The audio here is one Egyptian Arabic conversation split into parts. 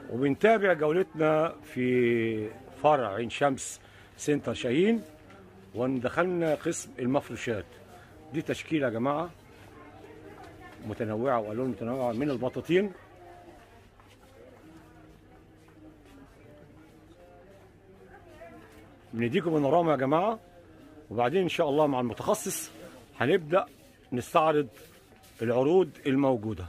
وبنتابع جولتنا في فرع عين شمس سنتر شاهين ودخلنا قسم المفروشات دي تشكيله يا جماعه متنوعه والوان متنوعه من البطاطين بنديكم بانوراما يا جماعه وبعدين ان شاء الله مع المتخصص هنبدا نستعرض العروض الموجوده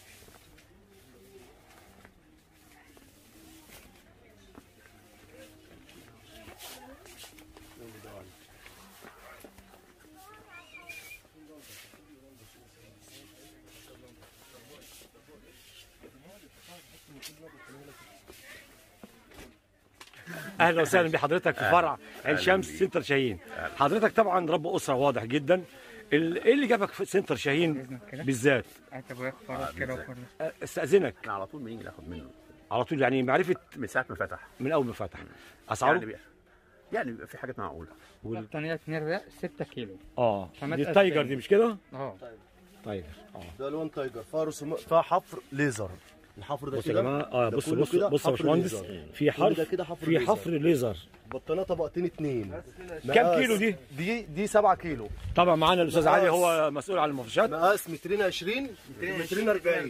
اهلا وسهلا بحضرتك في فرع عين شمس سنتر شاهين حضرتك طبعا رب اسره واضح جدا ال- ايه اللي جابك في سنتر شاهين بالذات انت ابويا خلاص كده وخلاص أه، استاذنك احنا على طول بنيجي ناخد منه على طول يعني معرفه من ساعه ما فتح من اول ما فتح يعني اسعاره بيبقى يعني بيبقى في حاجات معقوله بطانية اتنين رق 6 كيلو اه خامات دي التايجر أسباني. دي مش كده اه تايجر اه ده الوان تايجر فيها رسوم فيها حفر ليزر الحفر ده بص يا كده جماعه اه ده بص كله بص كده بص يا حفر باشمهندس ليزر. في كل ده حرف كده حفر في ليزر. حفر ليزر بطانيه طبقتين اتنين كام مقاس- كيلو دي؟ دي دي 7 كيلو طبعا معانا الاستاذ علي مقاس. هو مسؤول عن المفروشات مقاس مترين 20 مترين 40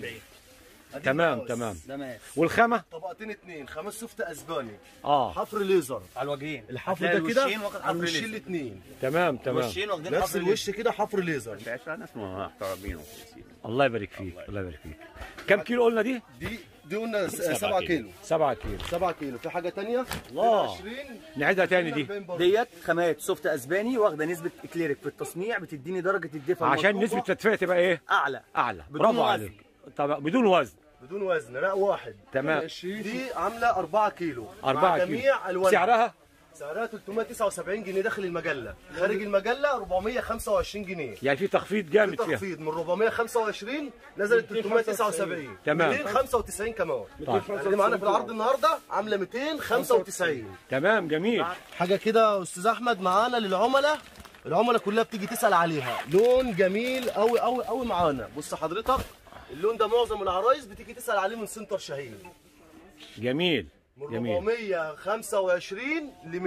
تمام تمام والخامه طبقتين اتنين خمس سفت اسباني اه حفر ليزر على الوجهين الحفر هتلاقي ده كده الوشين واخد على حفر الوشين ليزر. الاتنين تمام تمام الوشين واخدين نفس حفر الوش كده حفر ليزر تعيش على ناس محترمين وكويسين الله يبارك فيك الله يبارك فيك كم كيلو قلنا دي دي دي قلنا 7 كيلو 7 كيلو 7 كيلو في حاجه تانية الله. 20 نعيدها تاني دي 40 برضه. ديت خامات سوفت اسباني واخده نسبه اكليريك في التصنيع بتديني درجه الدفء عشان المطلوبة نسبه التدفئه تبقى ايه اعلى اعلى بدون برافو وزن. عليك طبعا بدون وزن بدون وزن لا واحد تمام دي عامله 4 كيلو 4 مع كيلو جميع الوانها سعرها سعرها 379 جنيه داخل المجله خارج المجله 425 جنيه يعني في تخفيض في جامد فيها تخفيض من 425 نزلت 379 تمام. 295 كمان طيب. يعني اللي معانا في العرض النهارده عامله 295 تمام جميل حاجه كده يا استاذ احمد معانا للعملاء العملاء كلها بتيجي تسال عليها لون جميل قوي قوي قوي معانا بص حضرتك اللون ده معظم العرايس بتيجي تسال عليه من سنتر شاهين جميل من جميل 425 ل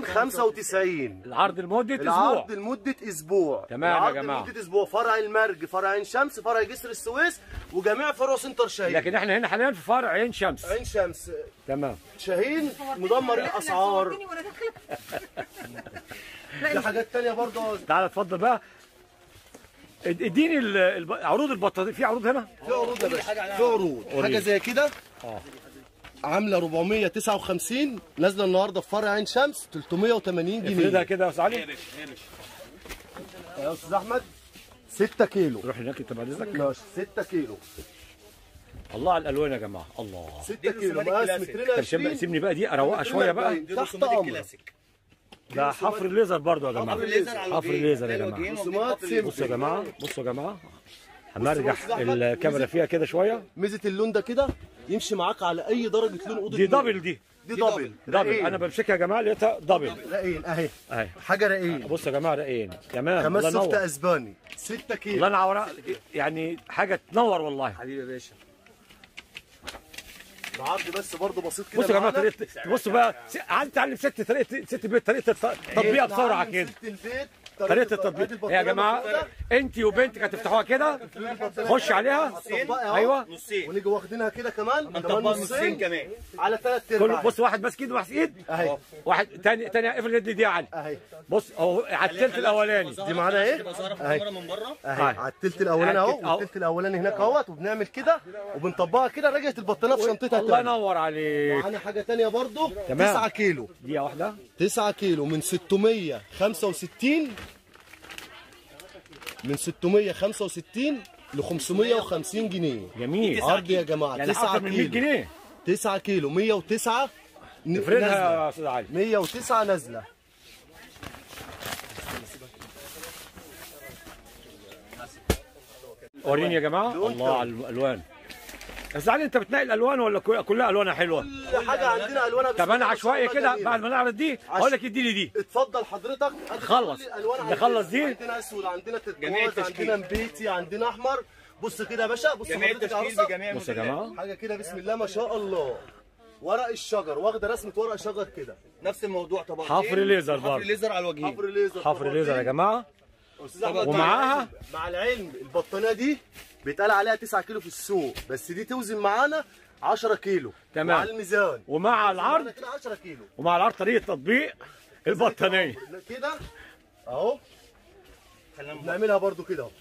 295 العرض لمده اسبوع العرض لمدة أسبوع تمام يا العرض جماعة. لمدة أسبوع فرع المرج فرع عين شمس فرع جسر السويس وجميع فروع سنتر شاهين لكن احنا هنا حاليا في فرع عين شمس عين شمس تمام شاهين مدمر الأسعار في حاجات تانية برضه تعالى اتفضل بقى اد- اديني ال- الب- عروض البطاطين في عروض هنا في عروض يا باشا في عروض حاجة زي كده اه عاملة 459 نازلة النهاردة في فرع عين شمس 380 افردها جنيه كده يا استاذ علي يا أستاذ أحمد 6 كيلو روح هناك انت بعد اذنك ماشي 6 كيلو الله على الالوان يا جماعه الله 6 كيلو مقاس مترين طب سيب- 20 سيبني بقى دي اروقها شويه بقى تحت أمر ده حفر الليزر برضو يا جماعه حفر الليزر على حفر الوجهين. الليزر يا هتلاقي جماعه الوجهين رسومات واخدين حفر بصوا يا جماعه بصوا يا جماعه هنرجح بص يا أحمد، الكاميرا فيها كده شويه ميزه اللون ده كده يمشي معاك على اي درجه لون اوضه دي النوم. دبل دي دي دبل دبل رقين. انا بمسكها يا جماعه لقيتها دبل رقين اهي اهي حاجه رقين بص يا جماعه رقين تمام خمس الله سفت ينور اسباني 6 الله كيلو ينور يعني حاجه تنور والله حبيبي يا باشا العرض بس برضه بسيط كده بصوا يا جماعه معانا. طريقه بصوا بقى س- عايز تعلم ست طريقه ست بيت طريقه الت- تطبيقها إحنا بسرعه عاملين كده ست البيت طريقه أدي التطبيق البطارية يا جماعه موجودة. انت وبنتك هتفتحوها كده خش عليها هتطبقها أهو. ايوه نصين ونيجي واخدينها كده كمان كمان هنطبق نصين كمان على ثلاث كل ارباع بص واحد ماسك ايد وواحد ايد اهي واحد تاني تاني اقفل اليد دي يا علي اهي بص اهو على التلت الاولاني دي معانا ايه اهي من بره اهي هاي. على التلت الاولاني أهي. اهو أهو. والتلت الاولاني هناك اهوت وبنعمل كده وبنطبقها كده رجعت البطانيه في شنطتها الله تاني ينور عليك معانا حاجه تانية برضه تمام. 9 كيلو دقيقه واحده 9 كيلو من 665 من 665 ل 550 جنيه جميل عرض يا جماعه يعني 9 اكتر من 100 كيلو جنيه 9 كيلو 109 ن- افردها نازله يا استاذ علي 109 نازله وريني يا جماعه الله على الالوان يا استاذ علي انت بتنقي الالوان ولا كل- كلها الوانها حلوه كل حاجه عندنا الوانها طب انا بسم عشوائي الله كده جميلة. بعد ما نعرض دي اقول لك اديني دي اتفضل حضرتك أدي خلص. كل الألوان عندنا. نخلص دي؟ عندنا اسود عندنا جميع تركواز التشكيل. عندنا نبيتي عندنا احمر بص كده يا باشا بص جميع حضرتك يا التشكيل عروسه بجميع بص يا الموديلات. جماعه حاجه كده بسم الله ما شاء الله ورق الشجر واخده رسمه ورق شجر كده نفس الموضوع طبعا حفر ليزر حفر برضه ليزر على الوجهين حفر ليزر حفر ليزر يا جماعه أستاذ أحمد، ومعاها؟ مع العلم- مع العلم البطانيه دي بيتقال عليها 9 كيلو في السوق بس دي توزن معانا 10 كيلو تمام. وعلى الميزان ومع العرض معانا كده 10 كيلو ومع العرض طريقه تطبيق البطانيه كده اهو بنعملها برضو كده اهو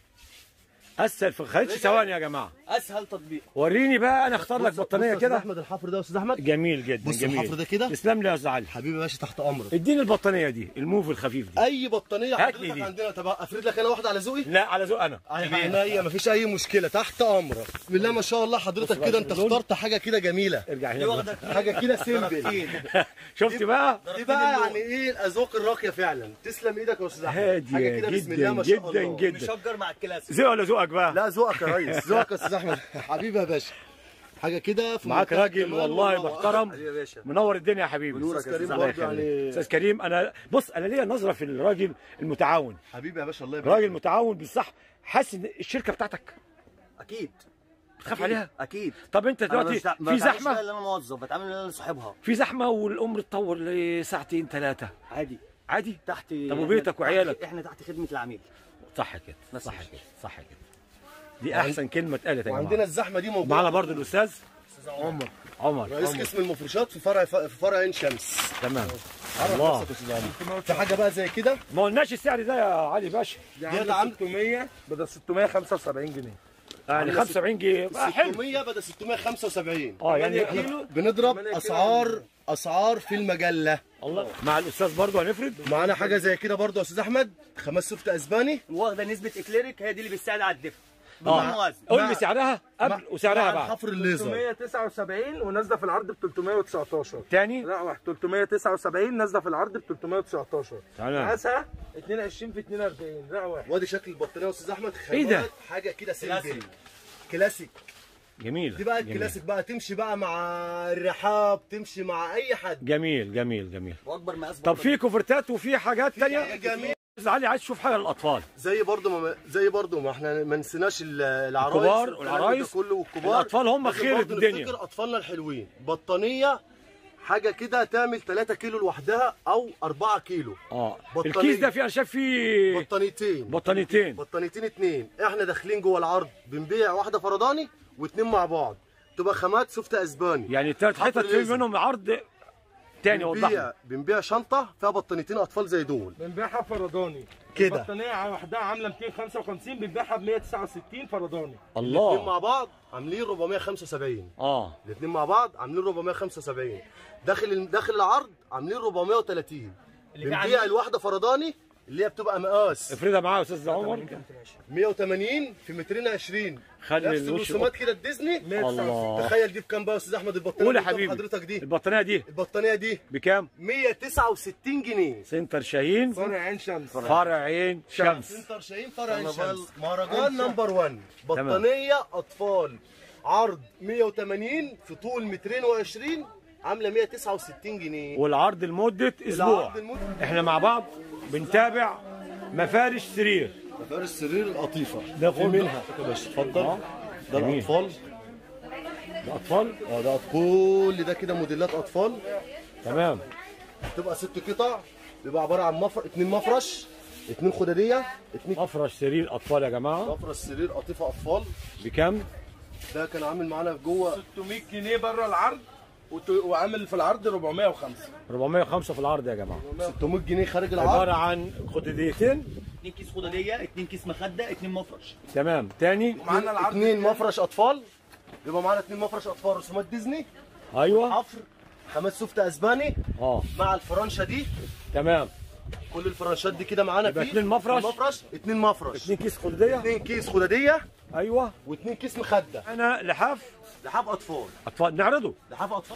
اسهل في خدش ثواني يا جماعه اسهل تطبيق وريني بقى انا اختار لك بص- بص بطانيه يا أستاذ كده احمد الحفر ده يا استاذ احمد جميل جدا بص جميل الحفر ده كده. تسلم لي يا استاذ علي حبيبي يا باشا تحت امرك اديني البطانيه دي الموف الخفيف دي اي بطانيه هات لي حضرتك دي. عندنا طب افرد لك انا واحده على ذوقي لا على ذوق انا عينيا مفيش اي مشكله تحت امرك بسم الله ما شاء الله حضرتك كده انت اخترت حاجه كده جميله ارجع هنا حاجه كده سيمبل شفت بقى دي بقى يعني ايه الاذواق الراقيه فعلا تسلم ايدك يا استاذ احمد هادية حاجه كده بسم الله جدا ما شاء جدا الله جدا مشجر مع الكلاسيك ذوق ولا ذوقك بقى لا ذوقك يا ريس ذوقك يا استاذ احمد حبيبي يا باشا حاجه كده في معاك منتهى راجل الجمال والله والروعة. محترم يا باشا منور الدنيا يا حبيبي ونورك أستاذ كريم الله برضه يخليك. يعني استاذ كريم انا بص انا ليا نظره في الراجل المتعاون حبيبي يا باشا الله يبارك راجل متعاون بالصح حاسس ان الشركه بتاعتك اكيد تخاف عليها اكيد طب انت أنا دلوقتي مش- ما في بتعاملش زحمه بقى اللي انا موظف بتعامل ان انا صاحبها في زحمه والامر تطور لساعتين ثلاثه عادي عادي تحت طب وبيتك إحنا- وعيالك؟ احنا تحت خدمه العميل صح كده بس صح مش- كده صح كده دي احسن كلمه اتقالت يا وعندنا جماعه الزحمه دي موجوده معانا برضو الاستاذ عمر عمر رئيس عمر قسم المفروشات في فرع في فرع عين شمس تمام عرف الله نفسك يا استاذ عمر في حاجه بقى زي كده ما قلناش السعر ده يا علي باشا دي عامله عامله 600 بدل 675 جنيه يعني 75 جنيه بقى حلو 600 بدل 675 اه يعني كيلو بنضرب 8 كيلو اسعار اسعار في المجله الله مع الاستاذ برضو هنفرد معانا حاجه زي كده برضو يا استاذ احمد خمس سوفت اسباني واخده نسبه اكليريك هي دي اللي بتساعد على الدفء اه بالموازن قول مع- لي سعرها قبل وسعرها مع بعد الحفر الليزر 379 ونازله في العرض ب 319 تاني لا واحد 379 نازله في العرض ب 319 تمام مقاسها 22 في 42 لا واحد وادي شكل البطاريه يا استاذ احمد إيه ده؟ خامات حاجه كده سيمبل كلاسيك جميل دي بقى جميل. الكلاسيك بقى تمشي بقى مع الرحاب تمشي مع اي حد جميل جميل جميل واكبر مقاس طب برضه في كوفرتات وفي حاجات تانية جميل أستاذ علي عايز تشوف حاجه للاطفال زي برضو ما زي برضو ما احنا ما نسيناش ال- العرايس الكبار والكلام والعرايس. ده كله والكبار الأطفال هم لازم خير برضو الدنيا. نفتكر اطفالنا الحلوين بطانيه حاجه كده تعمل 3 كيلو لوحدها او 4 كيلو اه بطانية. الكيس ده فيه انا شايف فيه بطانيتين بطانيتين بطانيتين اتنين احنا داخلين جوه العرض بنبيع واحده فرداني واتنين مع بعض تبقى خامات سوفت اسباني يعني التلات حفر حتت في ليزر. منهم عرض تاني وضح بنبيع لي. بنبيع شنطه فيها بطانيتين اطفال زي دول بنبيعها فرداني كده. البطانيه وحدها عامله 255 بنبيعها ب 169 فرداني الاثنين الله مع بعض عاملين 475 اه الاثنين مع بعض عاملين 475 داخل داخل العرض عاملين 430 بنبيع الواحده فرداني اللي هي بتبقى مقاس افردها معايا يا استاذ عمر 180 في 220 خلي نفس الوش الرسومات كده الديزني الله تخيل دي بكام بقى يا استاذ احمد البطانيه قول يا اللي قدام حبيبي حضرتك دي البطانيه دي البطانيه دي بكام 169 جنيه سنتر شاهين فرع عين شمس فرع عين شمس سنتر شاهين فرع عين شمس مهرجان نمبر 1 بطانيه اطفال عرض 180 في طول مترين و20 عامله 169 جنيه والعرض لمده اسبوع العرض المد... احنا مع بعض بنتابع مفارش سرير مفارش السرير القطيفه ده في منها يا باشا اتفضل آه. ده جميل. الاطفال الاطفال اه ده كل ده كده موديلات اطفال تمام بتبقى ست قطع بيبقى عباره عن مفر... اتنين مفرش اتنين خداديه اتنين مفرش سرير اطفال يا جماعه مفرش سرير قطيفه اطفال بكام ده كان عامل معانا جوه 600 جنيه بره العرض وت- وعامل في العرض 405 405 في العرض يا جماعه 600 جنيه خارج العرض عباره عن خداديتين اتنين كيس خداديه اتنين كيس مخده اتنين مفرش تمام تاني معانا العرض اتنين مفرش اطفال بيبقى معانا اتنين مفرش اطفال رسومات ديزني ايوه حفر خامات سوفت اسباني اه مع الفرنشه دي تمام كل الفرنشات دي كده معانا يبقى فيه اتنين مفرش؟ مفرش اتنين مفرش اتنين كيس خداديه اتنين كيس خداديه ايوه واتنين كيس مخده انا لحاف لحاف اطفال اطفال نعرضه لحاف اطفال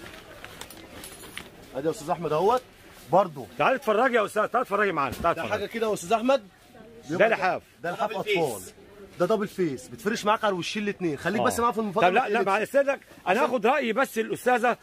ادي يا استاذ احمد اهوت برضو تعال اتفرجي يا استاذ تعال اتفرجي معانا تعال ده حاجه اتفرجي كده يا استاذ احمد ده لحاف ده لحاف دبل اطفال فيس. ده دبل فيس بتفرش معاك على الوشين الاثنين خليك بس معايا في المفاجاه طب لا لا مع استاذك انا هاخد راي بس الاستاذه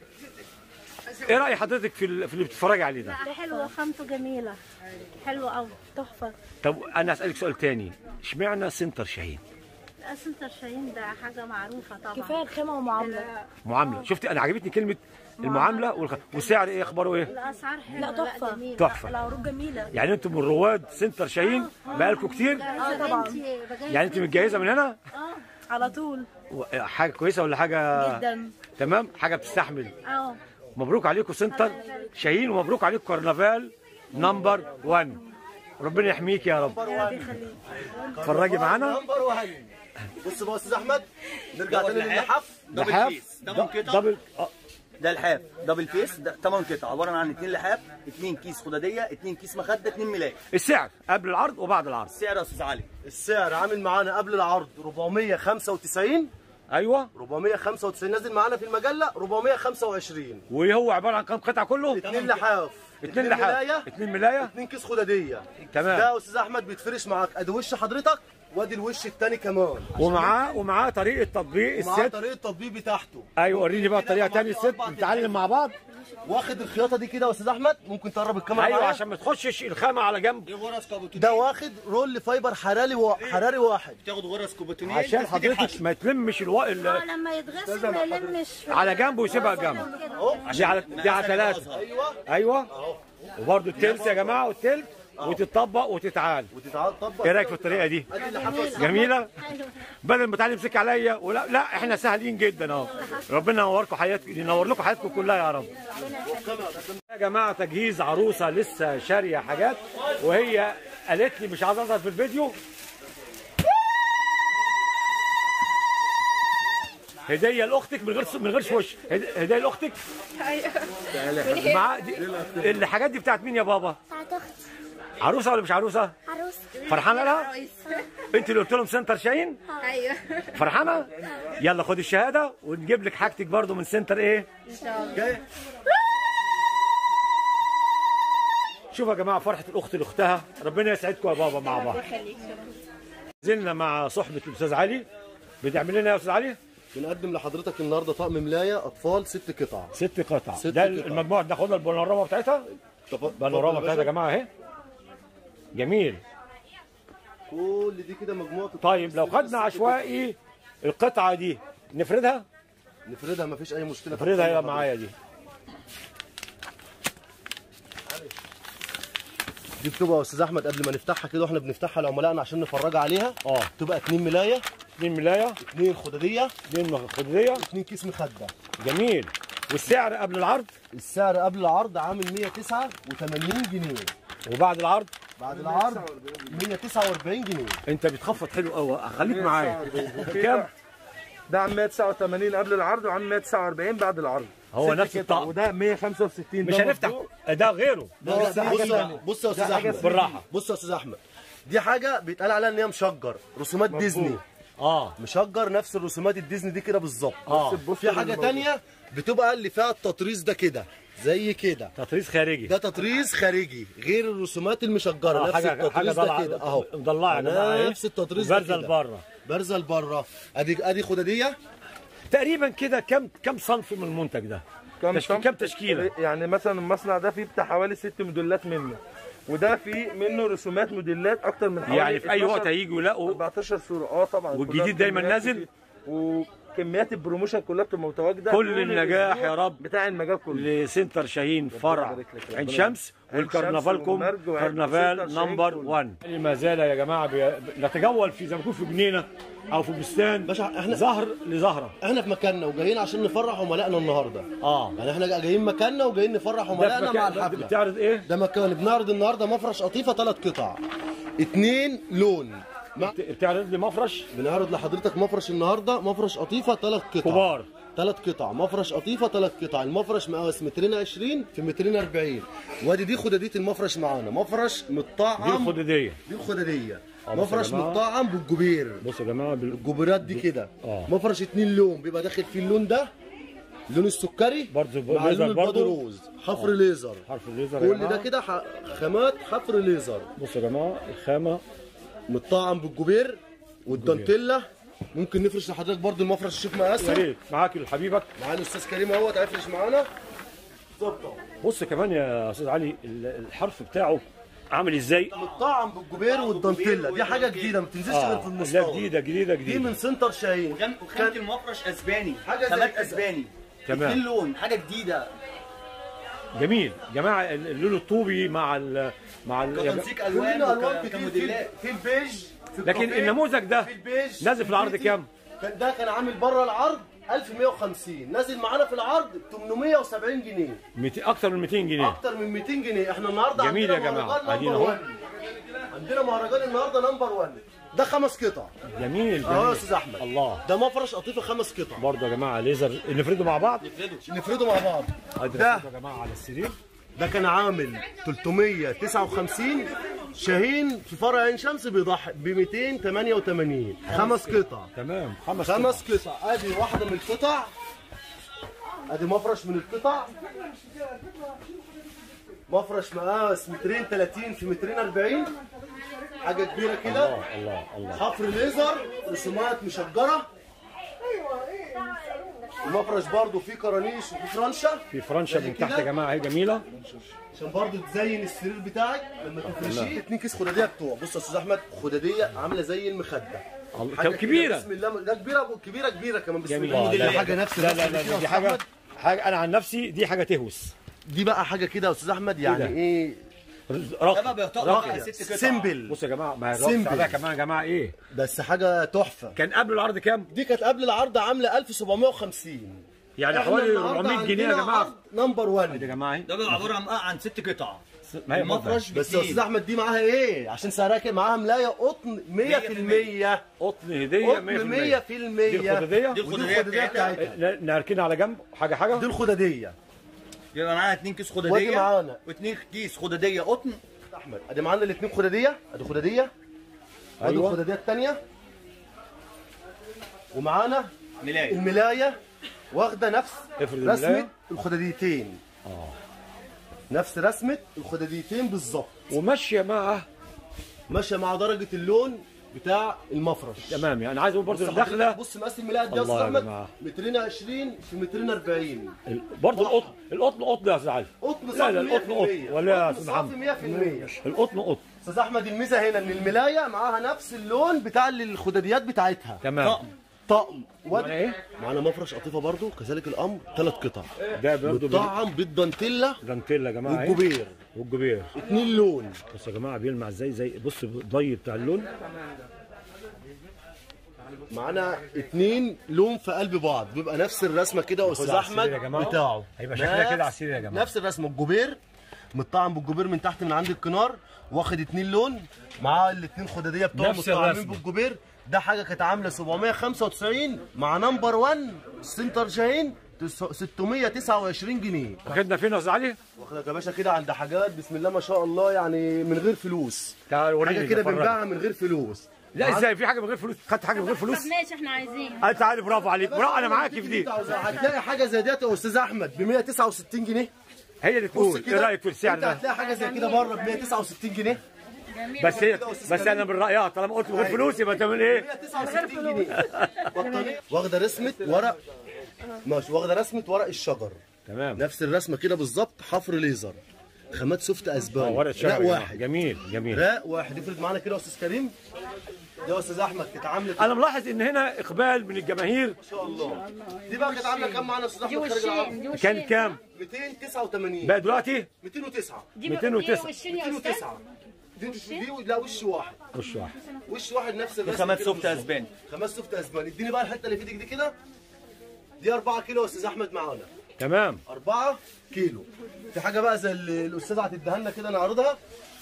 ايه راي حضرتك في ال- في اللي بتتفرجي عليه ده لا حلوة خامته جميلة حلوة أوي تحفة طب انا اسالك سؤال تاني اشمعنى سنتر شاهين لا سنتر شاهين ده حاجة معروفة طبعا كفايه الخامه ومعامله ال- معامله شفتي انا عجبتني كلمه المعامله والخ... والسعر ايه اخباره ايه الأسعار حلوة لا تحفه جميلة. تحفه العروض جميله يعني انتم من رواد سنتر شاهين بقالكم كتير اه طبعاً. بنتي بجهز يعني انت متجهزه من هنا على طول و- حاجه كويسه ولا حاجه جدا تمام حاجه بتستحمل اه مبروك عليكم سنتر شاهين ومبروك عليكم كرنفال نمبر 1 ربنا يحميك يا رب اتفرجي معانا نمبر 1 بص بقى يا استاذ احمد نرجع تاني للحف دبل لحاف فيس تمن قطع دبل آه، ده لحاف دبل فيس ده 8 قطع عباره عن اثنين لحاف اثنين كيس خداديه اثنين كيس مخده اثنين ملايه السعر قبل العرض وبعد العرض السعر يا استاذ علي السعر عامل معانا قبل العرض 495 ايوه 495 نازل معانا في المجله 425 وهو عباره عن كام قطعه كله اتنين لحاف اتنين لحاف ملاية اتنين ملايه اتنين كيس خداديه تمام. ده يا استاذ احمد بيتفرش معاك ادي وش حضرتك وادي الوش التاني كمان ومعاه ومعاه طريقه تطبيق ومعاه الست طريقه التطبيق بتاعته ايوه وريني بقى الطريقه كده تاني مع الست بعض نتعلم مع بعض واخد الخياطه دي كده يا استاذ احمد ممكن تقرب الكاميرا ايوه معايا؟ عشان ما تخشش الخامه على جنب دي غرز كابوتونيه ده واخد رول فايبر حراري و... حراري واحد تاخد غرز كابوتونيه عشان تسديد الحشو. حضرتك ما تلمش الو... ال... اه لما يتغسل ما يلمش في- على جنب ويسيبها جنب دي على دي على ثلاثه ايوه ايوه وبرده التلت يا جماعه والتلت وتتطبق وتتعال وتتعال طبق ايه رايك في الطريقه دي ادي اللي حفظ جميله حلو بدل ما تعالي يمسك عليا ولا لا احنا سهلين جدا اهو ربنا ينوركم حياتكم ينور لكم حياتكم كلها يا رب يا جماعه تجهيز عروسه لسه شاريه حاجات وهي قالت لي مش عايزه اظهر في الفيديو هديه لاختك من غير من غير وش هد- هديه لاختك ايوه مع دي الحاجات دي بتاعت مين يا بابا بتاعت اختي عروسه ولا مش عروسه عروس فرحانه لها انت اللي قلت لهم سنتر شاهين ايوه فرحانه يلا خد الشهاده ونجيب لك حاجتك برضو من سنتر ايه جاي شوف يا جماعه فرحه الاخت لاختها ربنا يسعدكم يا بابا مع بعض نزلنا مع صحبه الاستاذ علي بتعمل لنا إيه يا استاذ علي بنقدم لحضرتك النهارده طقم ملايه اطفال ست قطع ست قطع ست ده قطع. المجموعه ناخدها البانوراما بتاعتها البانوراما بتاعتها يا جماعه اهي جميل كل دي كده مجموعه طيب لو خدنا عشوائي القطعه دي نفردها نفردها مفيش اي مشكله نفردها يلا معايا دي دي بتبقى يا استاذ احمد قبل ما نفتحها كده واحنا بنفتحها لعملائنا عشان نفرجها عليها اه تبقى اتنين ملايه اتنين ملايه اتنين خداديه اتنين خدوديه اتنين كيس مخده جميل والسعر قبل العرض السعر قبل العرض عامل 189 جنيه وبعد العرض بعد العرض 149 جنيه انت بتخفض حلو قوي خليك معايا كام ده عن 189 قبل العرض وعن 149 بعد العرض هو ست نفس قطع. الطقم وده 165 مش ده هنفتح مفتوح. ده غيره بص بص يا استاذ احمد بالراحه بص يا استاذ احمد دي حاجه بيتقال عليها ان هي مشجر رسومات ديزني اه مشجر نفس الرسومات الديزني دي كده بالظبط اه في حاجه تانية بتبقى اللي فيها التطريز ده كده زي كده تطريز خارجي ده تطريز خارجي غير الرسومات المشجره آه، نفس حاجه حاجه التطريز ده ضلع كده اهو مضلعه يا جماعه اهي. نفس التطريز ده بارزه كده. لبره بارزه لبره ادي ادي خداديه تقريبا كده كم كم صنف من المنتج ده كم تشكيل صنف؟ كم تشكيله يعني مثلا المصنع ده فيه بتاع حوالي ست موديلات منه وده فيه منه رسومات موديلات اكتر من حوالي يعني في اي وقت 12 هيجوا يلاقوا 14 صوره اه طبعا والجديد كلها دايما كميات نازل؟ كتير. وكميات البروموشن كلها بتبقى متواجده كل طول النجاح الأسبوع يا رب بتاع المجال كله لسنتر شاهين فرع يبارك لك، عين ربنا شمس عين والكرنفالكم شمس والمرج وعين كرنفال سنتر شاهين نمبر كله. 1 ما زال يا جماعه بي... نتجول في زي ما يكون في جنينه او في بستان باشا، إحنا- زهر لزهره احنا في مكاننا وجايين عشان نفرح عملائنا النهارده اه يعني احنا جايين مكاننا وجايين نفرح ده في عملائنا مع مكان ده الحفله بتعرض ايه؟ ده مكان بنعرض النهارده مفرش قطيفه ثلاث قطع اتنين لون مع... بتعرض لي مفرش بنعرض لحضرتك مفرش النهارده مفرش قطيفه ثلاث قطع كبار ثلاث قطع مفرش قطيفه ثلاث قطع المفرش مقاس مترين 20 في مترين 40 وادي دي خداديه المفرش معانا مفرش دي متطعم الخدوديه دي الخداديه آه، بص يا مفرش جماعة. متطعم بالجبير بصوا يا جماعه بال... الجبيرات دي كده آه. مفرش اتنين لون بيبقى داخل فيه اللون ده اللون السكري برضه مع ليزر اللون برضه؟ البدروز حفر ليزر حرف الليزر يا كل ده جماعه كده ح... خامات حفر ليزر بصوا يا جماعه الخامه متطعم بالجبير والدانتيلا ممكن نفرش لحضرتك برضو المفرش شوف يا مقاسه ريت معاك حبيبك معانا الاستاذ كريم اهوت هيفرش معانا بص كمان يا استاذ علي ال- الحرف بتاعه عامل ازاي مطعم بالجبير والدانتيلا دي حاجه جديده ما بتنزلش غير في اه لا المستوى جديده جديده دي جديده من سنتر شاهين وخامة وخامة المفرش اسباني حاجة زي خامات كده. اسباني تمام. اتنين لون حاجه جديده جميل جماعه اللون الطوبي مع ال مع ال تنسيق الوان كلنا الوان وك- كتير في, كموديلات في البيج في لكن الكافيه، النموذج ده في البيج نازل في العرض البيتي. كام؟ كان ده كان عامل بره العرض 1150 نازل معانا في العرض 870 جنيه ميت- اكتر من 200 جنيه اكتر من 200 جنيه احنا النهارده جميل عندنا يا جماعة. مهرجان قاعدين نمبر أهو. 1 عندنا مهرجان النهارده نمبر 1 ده خمس قطع جميل اهو يا جميل استاذ احمد الله ده مفرش قطيفه خمس قطع برضه يا جماعه ليزر نفرده مع بعض نفرده مع بعض ادي ده. رصيده يا جماعه على السرير ده كان عامل 359 شاهين في فرع عين شمس بيضحي ب 288 خمس قطع تمام خمس خمس قطع ادي واحده من القطع ادي مفرش من القطع مفرش مقاس مترين 30 في مترين 40 حاجه كبيره كده الله الله الله حفر ليزر رسومات مشجره المفرش برضو فيه كرانيش وفيه فرنشه في فرنشه زي من تحت كده. يا جماعه اهي جميله عشان برضو تزين السرير بتاعك لما تفرشيه اتنين كيس خداديه بتوع بص يا استاذ احمد خداديه عامله زي المخده الله- حاجة طب كده كبيره بسم الله ده كبيره كبيره كبيره كمان بسم جميل الله لا دي حاجه نفس لا الرسم لا اللي لا فيها دي يا حاجه أستاذ حاجه انا عن نفسي دي حاجه تهوس أحمد. دي بقى حاجه كده يا استاذ احمد يعني ده؟ ايه ده راقي بقى بيعتبر راقي بقى ست قطع سيمبل بصوا يا جماعه ما هي سيمبل. الرقص عليها كمان يا جماعه ايه بس حاجه تحفه كان قبل العرض كام دي كانت قبل العرض عامله 1750 يعني إحنا حوالي النهاردة 400 جنيه يا عندنا جماعه عرض نمبر يا 1 جماعه اهي ده بقى عباره عن عن ست قطع ما هي المفرش مفرش بس يا استاذ احمد دي معاها ايه عشان سعرها كده معاها ملايه قطن 100% قطن هديه 100% قطن 100% دي الخداديه دي ودي الخداديه الخداديه بتاعتها بتاعتها ن- نركنها على جنب حاجه حاجه دي الخداديه يبقى معانا اتنين كيس ودي خداديه معانا. واتنين كيس خداديه قطن احمد ادي معانا الاثنين خداديه ادي خداديه ادي أيوة. الخداديه الثانيه ومعانا ملايه الملايه واخده نفس افرد رسمه الملاية. الخداديتين اه نفس رسمه الخداديتين بالظبط وماشيه مع ماشيه مع درجه اللون بتاع المفرش تمام يعني عايز اقول برضه بص الدخله حضرتك، بص مقاس الملايه قد ايه يا الله استاذ يا احمد جماعة. مترين 20 في مترين 40 ال- برضه القطن القطن قطن يا استاذ علي قطن لا صافي لا القطن 100% قطن ولا يا قطن استاذ صافي محمد 100% القطن قطن استاذ احمد الميزه هنا ان الملايه معاها نفس اللون بتاع الخداديات بتاعتها تمام طقم معنا ودي ايه معانا مفرش قطيفه برضو كذلك الامر ثلاث قطع ده برضه بال- مطعم بالدانتيلا دانتيلا يا جماعه اهي. والجبير والجبير اتنين لون بص يا جماعه بيلمع ازاي زي بص الضي بتاع اللون معانا اتنين لون في قلب بعض بيبقى نفس الرسمه كده يا استاذ على احمد السرير يا جماعة. بتاعه هيبقى شكلها كده على نفس- السرير يا جماعة. نفس الرسمه الجبير مطعم بالجبير من تحت من عند الكنار واخد اتنين لون معاه الاتنين خداديه بتوعه نفس مطعمين الرسمة. بالجبير ده حاجه كانت عامله 795 مع نمبر 1 سنتر شاهين تس- 629 جنيه واخدنا فين يا استاذ علي واخدك يا باشا كده عند حاجات بسم الله ما شاء الله يعني من غير فلوس تعال وريني حاجه كده نتفرج. بنباعها من غير فلوس لا ازاي في حاجه من غير فلوس خدت حاجه من غير فلوس ماشي احنا عايزين انت عارف برافو عليك برافو انا معاك في دي هتلاقي حاجه زي ديت يا استاذ احمد ب 169 جنيه هي اللي بص تقول ايه كده رايك في السعر انت ده هتلاقي حاجه زي كده بره ب 169 جنيه بس هي بس انا من رايها طالما قلت من غير فلوس يبقى تعمل ايه 169 جنيه بطانيه واخده رسمه ورق ماشي واخده رسمه ورق الشجر تمام نفس الرسمه كده بالظبط حفر ليزر خامات سوفت اه اسباني ورقه شجر لا يا جماعة. واحد جميل جميل راق واحد افرض معانا كده يا استاذ كريم ده يا استاذ احمد كانت عامله انا ملاحظ ان هنا اقبال من الجماهير ما شاء الله دي بقى كانت عامله كام معانا يا استاذ دي احمد خارج العرض وشين دي وشين كان كام 289 بقى دلوقتي 209 دي 209. دي وشين يا استاذ 209 دي دي لا وش واحد وش واحد وش واحد نفس الرسمه خامات كده سوفت بالظبط. اسباني خامات سوفت اسباني اديني بقى الحته اللي في ايدك دي كده دي 4 كيلو يا استاذ احمد معانا تمام 4 كيلو في حاجه بقى زي اللي الاستاذه هتديها لنا كده نعرضها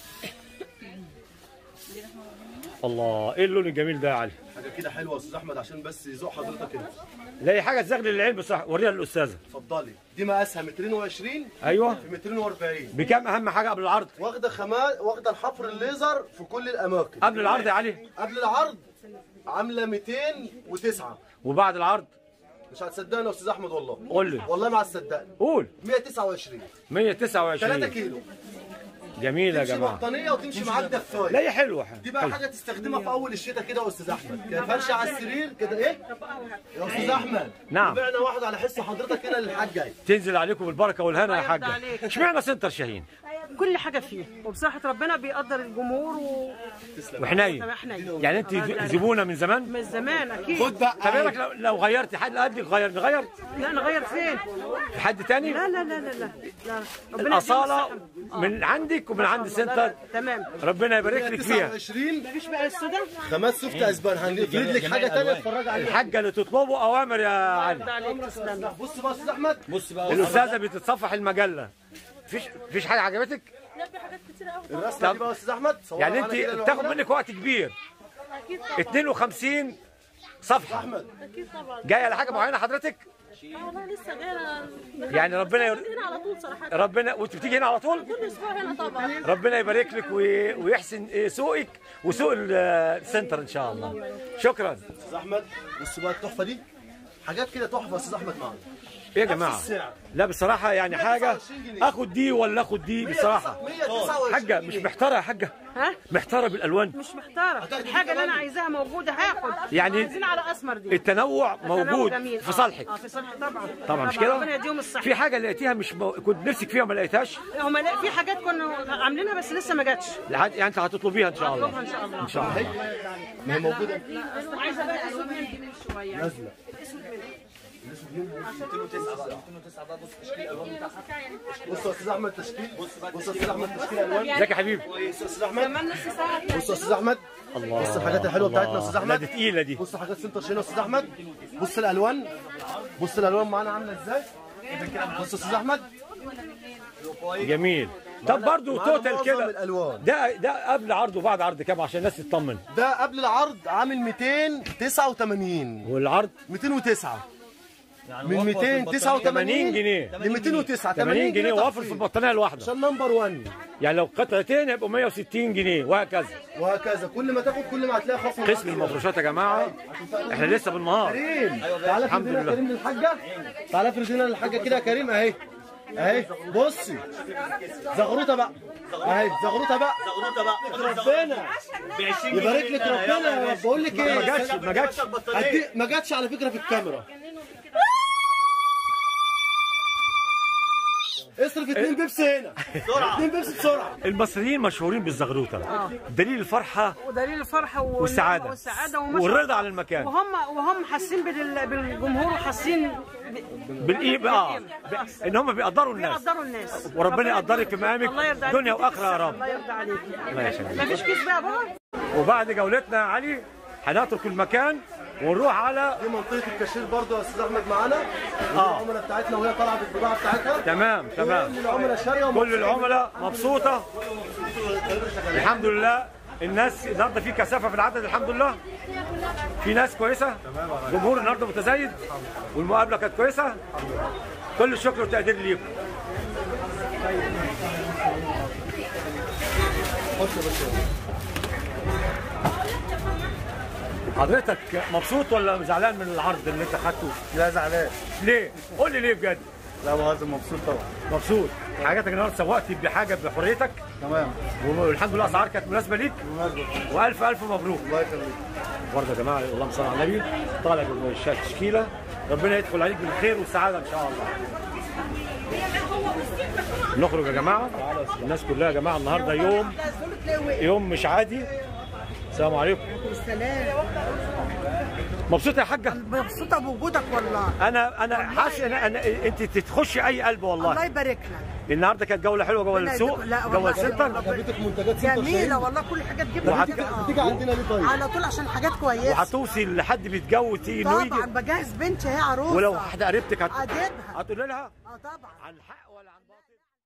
الله ايه اللون الجميل ده يا علي حاجه كده حلوه يا استاذ احمد عشان بس يذوق حضرتك انت لا هي حاجه تزغلل العين بصراحه وريها للاستاذه اتفضلي دي مقاسها 220 ايوه في 240 بكام اهم حاجه قبل العرض واخده خامات واخده الحفر الليزر في كل الاماكن قبل العرض يا علي قبل العرض عامله 209 وبعد العرض مش هتصدقني يا استاذ احمد والله قول لي والله ما هتصدقني قول 129 3 129 كيلو جميل يا تمشي جماعه بطانيه وتمشي معاك لا دفايه هي حلوه دي بقى حاجه تستخدمها في اول الشتاء كده يا استاذ احمد كده فرشه على السرير كده ايه يا استاذ احمد نعم. بعنا واحد على حس حضرتك كده للحاج جاي تنزل عليكم بالبركه والهنا يا حاجه اشمعنى سنتر شاهين كل حاجه فيه وبصراحه ربنا بيقدر الجمهور و... وحنين احنا يعني انت زبونه من زمان من زمان اكيد طب ايه رايك لو, لو غيرتي حد قدك غير نغير لا نغير فين في حد تاني لا لا لا لا لا, لا. ربنا يديهم الاصاله الصحة. من عندك ومن عند لا، سنتر لا، تمام ربنا يبارك لك فيها 29 مفيش بقى السوداء خمس سوفت اسبان هنفرد لك حاجه ثانيه اتفرج عليها الحاجه اللي تطلبوا اوامر يا علي ده عليك تسلم بص بقى يا استاذ احمد بص بقى الاستاذه بتصفح المجله فيش فيش حاجه عجبتك لا في حاجات كتير قوي الرسمه دي بقى يا استاذ احمد صورها يعني معانا كده انت بتاخد العملة. منك وقت كبير اكيد طبعا 52 صفحه اكيد طبعا جايه لحاجه معينه حضرتك اه والله لسه جايه يعني ربنا ير... هنا على طول صراحه ربنا وانت بتيجي هنا على طول كل اسبوع هنا طبعا ربنا يبارك لك وي- ويحسن سوقك وسوق ال- السنتر ان شاء الله شكرا استاذ احمد بص بقى التحفه دي حاجات كده تحفه يا استاذ احمد معانا ايه يا جماعه السعر. لا بصراحه يعني حاجه 129 جنيه. اخد دي ولا اخد دي بصراحه 129 حاجه مش محتاره يا حاجه ها محتاره بالالوان مش محتاره الحاجه اللي انا عايزاها موجوده هاخد يعني عايزين على اسمر دي التنوع تنوع موجود جميل. في آه. صالحك اه في صالحي طبعا طبعا مش ربنا كده يديهم الصحه في حاجه لقيتيها مش مو... كنت نفسك فيها وما لقيتهاش هم لا في حاجات كنا عاملينها بس لسه ما جاتش لحد يعني انت هتطلبيها ان شاء الله هطلبها ان شاء الله ان شاء الله ما هي موجوده عايزه بقى الاسود مني من شويه نازله بص يا استاذ احمد تشكيل بص يا استاذ احمد تشكيل الوان ازيك يا حبيبي بص يا استاذ احمد كمان نص ساعه بص يا استاذ احمد الله بص الحاجات الحلوه بتاعتنا يا استاذ لا احمد دي تقيله دي بص حاجات سنتر شينا يا استاذ احمد بص الالوان بص الالوان معانا عامله ازاي بص يا استاذ احمد جميل طب برضو معانا توتال معظم كده الالوان ده ده قبل عرض وبعد عرض كام عشان الناس تطمن ده قبل العرض عامل 289 والعرض 209 من 80 289 جنيه ل 209 80 جنيه وافر في تخفيض. البطانيه الواحده عشان نمبر 1 يعني لو قطعتين هيبقوا 160 جنيه وهكذا وهكذا كل ما تاخد كل ما هتلاقي خصم قسم المفروشات يا جماعه احنا لسه بالنهار كريم تعالى الحمد افرد لنا لله. كريم للحاجه تعالى افرد لنا للحاجه كده يا كريم اهي اهي بصي زغروطه بقى اهي زغروطه بقى زغروطه بقى ربنا يبارك لك ربنا يا رب بقول لك ايه ما جاتش ما جاتش هدي- ما جاتش على فكره في الكاميرا اصرف اتنين بيبسي هنا بسرعه اتنين بيبسي بسرعه المصريين مشهورين بالزغروطه دليل الفرحه ودليل الفرحه والنعمة والسعاده والسعاده وما شاء والرضا الله. على المكان وهم وهم حاسين بال- بالجمهور وحاسين ب- بالايه اه ب- ان هم بيقدروا الناس بيقدروا الناس وربنا يقدرك في مقامك الله يرضى عليك دنيا واخره يا رب الله يرضى عليك الله يخليك. مفيش كيس بقى بابا وبعد جولتنا يا علي هنترك المكان ونروح على دي منطقه الكاشير برضو يا استاذ احمد معانا آه. العملاء بتاعتنا وهي طالعه بالبضاعه بتاعتها تمام تمام كل العملاء شاريه كل ومبسوطين. العملاء مبسوطه الحمد لله الناس النهارده في كثافه في العدد الحمد لله في ناس كويسه جمهور النهارده متزايد والمقابله كانت كويسه كل الشكر والتقدير ليكم حضرتك مبسوط ولا زعلان من العرض اللي انت خدته؟ لا زعلان ليه؟ قول لي ليه بجد؟ لا بهزر مبسوط طبعا مبسوط حاجاتك النهارده سوقت بحاجه بحريتك تمام والحمد لله الاسعار كانت مناسبه ليك والف الف مبروك الله يخليك برضه يا جماعه اللهم صل على النبي طالع بالتشكيله ربنا يدخل عليك بالخير والسعاده ان شاء الله نخرج يا جماعه الناس كلها يا جماعه النهارده يوم يوم مش عادي السلام عليكم السلام مبسوطه يا حاجه مبسوطه بوجودك والله انا انا حاسس ان انا انت تخشي اي قلب الله والله يبارك لك النهارده كانت جوله حلوه جوه ربنا السوق يديك- لا جوه والله السنتر عجبتك منتجات سنتر جميله شاهين؟ والله كل حاجه تجيبها وهت- كده. آه. بتيجي عندنا ليه طيب؟ على طول عشان حاجات كويسه وهتوصي لحد بيتجوز انه يجي طبعا بجهز بنتي هي عروسه ولو واحده قريبتك هت... اجيبها هتقول لها اه طبعا عن حق ولا عن باطل